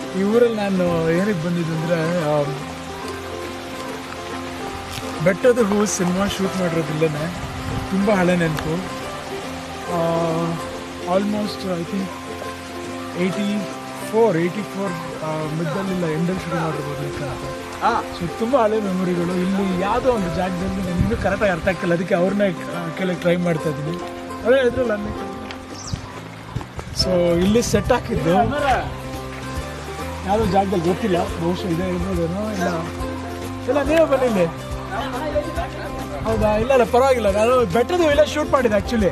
ಈ ಊರಲ್ಲಿ ನಾನು ಏನಕ್ಕೆ ಬಂದಿದ್ದು ಅಂದರೆ ಬೆಟ್ಟದ ಹೂ ಸಿನಿಮಾ ಶೂಟ್ ಮಾಡಿರೋದಿಲ್ಲೇ ತುಂಬ ಹಳೆ ನೆನಪು almost I think eighty four eighty four ಮಿಡ್ಡಲ್ಲಿಲ್ಲ ಎಂಡಲ್ಲಿ ಶುರು ಮಾಡಿರ್ಬೋದು ಅಂತ ಸೊ ತುಂಬ ಹಳೆ ಮೆಮೊರಿಗಳು ಇಲ್ಲಿ ಯಾವುದೋ ಒಂದು ಜಾಗದಲ್ಲಿ ನನಗೆ ಇನ್ನೂ ಕರೆಕ್ಟಾಗಿ ಅರ್ಥ ಆಗ್ತಿಲ್ಲ ಅದಕ್ಕೆ ಅವ್ರನ್ನೇ ಕೇಳಕ್ಕೆ ಟ್ರೈ ಮಾಡ್ತಾ ಇದ್ದೀನಿ ಅದೇ ಇದ್ರಲ್ಲ ಸೊ ಇಲ್ಲಿ ಸೆಟ್ ಹಾಕಿದ್ದು ಯಾವುದೋ ಜಾಗದಲ್ಲಿ ಗೊತ್ತಿಲ್ಲ ಬಹುಶಃ ಇದೆ ಇರ್ಬೋದೇನೋ ಇಲ್ಲ ಇಲ್ಲ ನೀವೇ ಬನ್ನಿ ಇಲ್ಲಿ ಹೌದಾ ಇಲ್ಲ ಇಲ್ಲ ಪರವಾಗಿಲ್ಲ ನಾನು ಬೆಟ್ಟದ ಇಲ್ಲ ಶೂಟ್ ಮಾಡಿದೆ ಆ್ಯಕ್ಚುಲಿ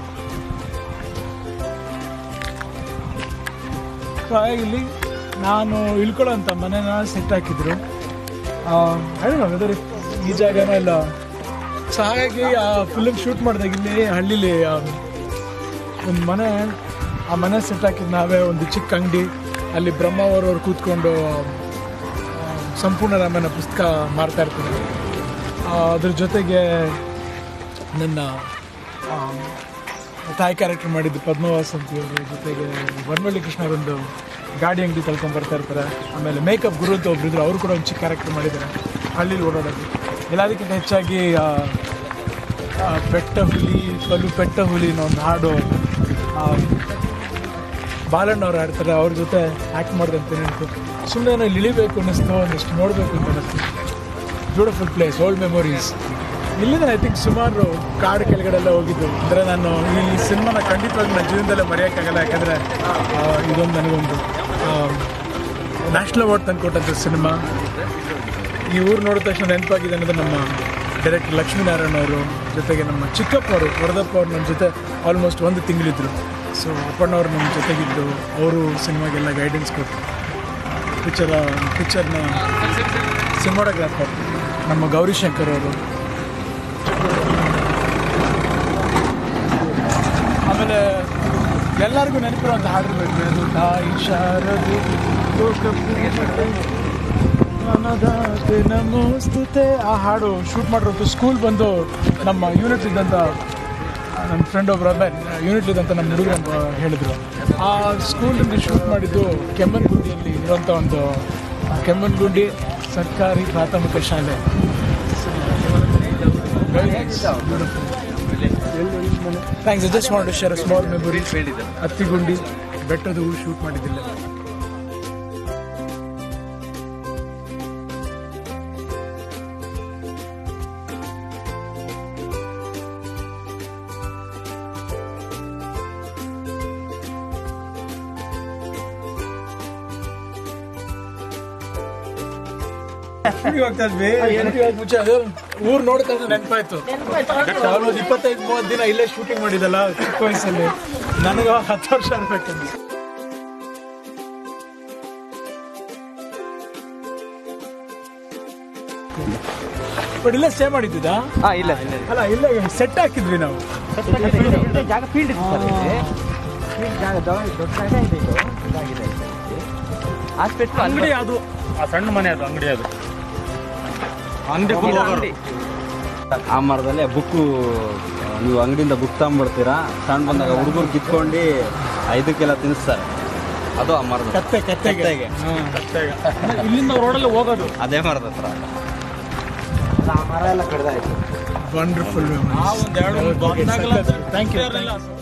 ಸೊ ಹಾಗಾಗಿ ಇಲ್ಲಿ ನಾನು ಇಳ್ಕೊಳ್ಳೋ ಅಂತ ಮನೆನ ಸೆಟ್ ಹಾಕಿದ್ರು ಹೇಳಿ ವೆದರ್ ಈ ಜಾಗನೋ ಇಲ್ಲ ಸೊ ಹಾಗಾಗಿ ಆ ಫಿಲ್ಮ್ ಶೂಟ್ ಮಾಡಿದಾಗ ಇಲ್ಲಿ ಹಳ್ಳಿಲಿ ಒಂದು ಮನೆ ಆ ಮನೆ ಸೆಟ್ ಹಾಕಿದ್ದು ನಾವೇ ಒಂದು ಚಿಕ್ಕ ಅಂಗಡಿ ಅಲ್ಲಿ ಬ್ರಹ್ಮ ಅವರವ್ರು ಕೂತ್ಕೊಂಡು ಆ, ಸಂಪೂರ್ಣ ರಾಮಾಯಣ ಪುಸ್ತಕ ಮಾರ್ತಾ ಇರ್ತಾರೆ ಆ, ಅದ್ರ ಜೊತೆಗೆ ನನ್ನ ಆ, ತಾಯಿ ಕ್ಯಾರೆಕ್ಟರ್ ಮಾಡಿದ್ದು ಪದ್ಮವಾಸ್ ಅಂತಿದ್ರು ಜೊತೆಗೆ ವನವಳ್ಳಿ ಕೃಷ್ಣರೊಂದು ಗಾಡಿ ಅಂಗಡಿ ತಳ್ಕೊಂಡು ಬರ್ತಾ ಇರ್ತಾರೆ ಆಮೇಲೆ ಮೇಕಪ್ ಗುರು ಅಂತ ಒಬ್ರು ಇದ್ರು ಅವರು ಕೂಡ ಒಂದು ಚಿಕ್ಕ ಕ್ಯಾರೆಕ್ಟರ್ ಮಾಡಿದ್ದಾರೆ ಹಳ್ಳಿಲಿ ಓಡಾಡೋದು ಎಲ್ಲದಕ್ಕಿಂತ ಹೆಚ್ಚಾಗಿ ಆ, ಆ, ಬೆಟ್ಟ ಹುಲಿ ಕಲ್ಲು ಪೆಟ್ಟ ಹುಲಿ ಅನ್ನೋ ಒಂದು ಹಾಡು ಆ, ಬಾಲಣ್ಣವ್ರು ಆಡ್ತಾರೆ ಅವ್ರ ಜೊತೆ ಆ್ಯಕ್ಟ್ ಮಾಡಿದಂತೆ ನೆನಪು ಸುಮ್ಮನೆ ಇಲ್ಲಿ ಇಳಿಬೇಕು ಅನ್ನಿಸ್ತು ಒಂದಿಷ್ಟು ನೋಡಬೇಕು ಅಂತ ಅನ್ನಿಸ್ತು ಬ್ಯೂಟಿಫುಲ್ ಪ್ಲೇಸ್ ಓಲ್ಡ್ ಮೆಮೊರೀಸ್ ಇಲ್ಲಿಂದ ಐ ಥಿಂಕ್ ಸುಮಾರು ಕಾಡು ಕೆಳಗಡೆಲ್ಲ ಹೋಗಿದ್ದು ಅಂದರೆ ನಾನು ಈ ಸಿನಿಮಾನ ಖಂಡಿತವಾಗಿ ನನ್ನ ಜೀವನದಲ್ಲೇ ಮರೆಯೋಕ್ಕಾಗಲ್ಲ ಯಾಕಂದರೆ ಇದೊಂದು ನನಗೊಂದು ನ್ಯಾಷನಲ್ ಅವಾರ್ಡ್ ತಂದುಕೊಟ್ಟಂಥ ಸಿನಿಮಾ ಈ ಊರು ನೋಡಿದ ತಕ್ಷಣ ನೆನಪಾಗಿದೆ ಅನ್ನೋದು ನಮ್ಮ ಡೈರೆಕ್ಟರ್ ಲಕ್ಷ್ಮೀನಾರಾಯಣ ಅವರು ಜೊತೆಗೆ ನಮ್ಮ ಚಿಕ್ಕಪ್ಪ ಅವರು ವರದಪ್ಪ ಅವರು ನಮ್ಮ ಜೊತೆ ಆಲ್ಮೋಸ್ಟ್ ಒಂದು ತಿಂಗಳಿದ್ರು ಸೊ ಅಪ್ಪಣ್ಣವ್ರು ನಮ್ಮ ಜೊತೆಗಿದ್ದು ಅವರು ಸಿನಿಮಾಗೆಲ್ಲ ಗೈಡೆನ್ಸ್ ಕೊಟ್ಟರು ಪಿಕ್ಚರ ಪಿಕ್ಚರ್ನ ಸಿನಿಮಾಟೋಗ್ರಾಫರ್ ನಮ್ಮ ಗೌರಿಶಂಕರ್ ಅವರು ಆಮೇಲೆ ಎಲ್ಲರಿಗೂ ನೆನಪಿರುವಂಥ ಹಾಡಿರ್ಬೇಕು ಅದು ತಾಯಿ ಶಾರದೆ ಲೋಕಪೂಜೆ ಅನ್ನದಾತೆ ನಮೋಸ್ತುತೆ ಆ ಹಾಡು ಶೂಟ್ ಮಾಡಿರೋದು ಸ್ಕೂಲ್ ಬಂದು ನಮ್ಮ ಯೂನಿಟ್ ಇದ್ದಂಥ ನನ್ನ ಫ್ರೆಂಡ್ ಒಬ್ಬರು ಯೂನಿಟ್ ಇದ್ದಂಥ ನಮ್ಮ ಹುಡುಗರು ಹೇಳಿದ್ರು ಆ ಸ್ಕೂಲಿಂದ ಶೂಟ್ ಮಾಡಿದ್ದು ಕೆಮ್ಮನ್ಗುಂಡಿಯಲ್ಲಿ ಇರುವಂಥ ಒಂದು ಕೆಮ್ಮನ್ಗುಂಡಿ ಸರ್ಕಾರಿ ಪ್ರಾಥಮಿಕ ಶಾಲೆ thanks just want to share small memory Hattigundi Bettada Hoo shoot ಮಾಡಿದ್ದಿಲ್ಲ ಊರಿಗೆ ಹೋಗ್ತಾ ಇದ್ವಿ ಊರಿಗೆ ಮುಂಚೆ ಅದು ಊರ್ ನೋಡ್ತಾ ಇದ್ರೆ ನೆನಪಾಯ್ತು ಒಂದು ಇಪ್ಪತ್ತೈದು ಮೂವತ್ತು ದಿನ ಇಲ್ಲೇ ಶೂಟಿಂಗ್ ಮಾಡಿದಲ್ಲ ಚಿಕ್ಕ ವಯಸ್ಸಲ್ಲಿ ನನಗೆ ಹತ್ತು ವರ್ಷ ಇರ್ಬೇಕಂತ ಬಟ್ ಇಲ್ಲೇ ಸ್ಟೇ ಮಾಡಿದ್ದ ಹಾ ಇಲ್ಲ ಅಲ್ಲ ಇಲ್ಲೇ ಸೆಟ್ ಹಾಕಿದ್ವಿ ನಾವು ಜಾಗ ಫೀಲ್ಡ್ ಇತ್ತು ಸರ್ ಇಲ್ಲಿ ಫೀಲ್ಡ್ ಜಾಗ ದೊಡ್ಡ ದೊಡ್ಡ ಜಾಗ ಇದೆ ಇದು ಇದಾಗಿದೆ ಹಾಸ್ಪಿಟ್ಲ್ ಅಂಗಡಿ ಅದು ಆ ಸಣ್ಣ ಮನೆ ಅದು ಅಂಗಡಿ ಅದು ಅಂಗಡಿ ಆ ಮರದಲ್ಲೇ ಬುಕ್ಕು ನೀವು ಅಂಗಡಿಯಿಂದ ಬುಕ್ ತಗೊಂಡ್ಬಿಡ್ತೀರಾ ಸಣ್ಣ ಬಂದಾಗ ಹುಡುಗರು ಕಿತ್ಕೊಂಡು ಐದಕ್ಕೆಲ್ಲ ತಿನ್ನಿಸ್ತಾರೆ ಅದು ಆ ಮರದ ಕತ್ತೆ ಕತ್ತೆಗೆ ಕತ್ತೆಗೆ. ಹಾ. ಇಲ್ಲಿಂದ ರೋಡಲ್ಲಿ ಹೋಗೋದು ಅದೇ ಮರದ ಹತ್ರ ಆ ಮರ ಎಲ್ಲ ಕಡ್ದಾಯ್ತು ವಂಡರ್ಫುಲ್ ಥ್ಯಾಂಕ್ ಯು